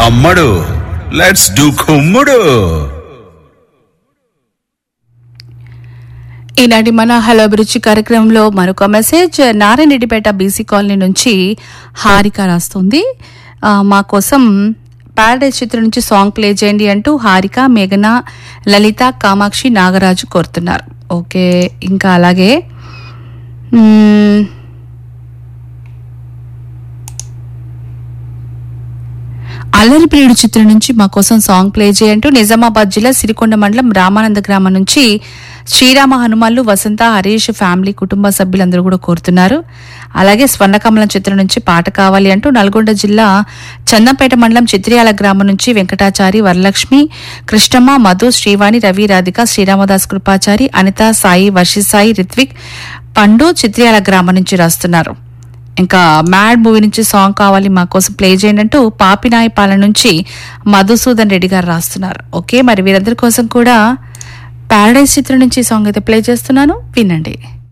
అమ్మడు let's do కుమ్ముడు ఈనాటి మన హలో అభిరుచి కార్యక్రమంలో మరొక మెసేజ్ నారాయణరెడ్డిపేట బీసీ కాలనీ నుంచి హారిక రాస్తుంది ఆ, మా కోసం ప్యారడైజ్ చిత్రం నుంచి సాంగ్ ప్లే చేయండి అంటూ హారిక మేఘన లలిత కామాక్షి నాగరాజు కోరుతున్నారు ఓకే ఇంకా అలాగే మ్మ్, అల్లరి ప్రియుడు చిత్రం నుంచి మా కోసం సాంగ్ ప్లే చేయంటూ నిజామాబాద్ జిల్లా సిరికొండ మండలం రామానంద గ్రామం నుంచి శ్రీరామ హనుమాన్లు వసంత హరీష్ ఫ్యామిలీ కుటుంబ సభ్యులందరూ కూడా కోరుతున్నారు అలాగే స్వర్ణకమలం చిత్రం నుంచి పాట కావాలి అంటూ నల్గొండ జిల్లా చందంపేట మండలం చిత్రియాల గ్రామం నుంచి వెంకటాచారి వరలక్ష్మి కృష్ణమ్మ మధు శ్రీవాణి రవి రాధిక శ్రీరామదాస్ కృపాచారి అనిత సాయి వర్షి సాయి రిత్విక్ పండు చిత్రియాల గ్రామం నుంచి రాస్తున్నారు ఇంకా మ్యాడ్ మూవీ నుంచి సాంగ్ కావాలి మా కోసం ప్లే చేయండి అంటూ పాపినాయపాలెం నుంచి మధుసూదన్ రెడ్డి గారు రాస్తున్నారు ఓకే మరి వీరందరి కోసం కూడా పారడైజ్ చిత్రం నుంచి ఈ సాంగ్ అయితే ప్లే చేస్తున్నాను వినండి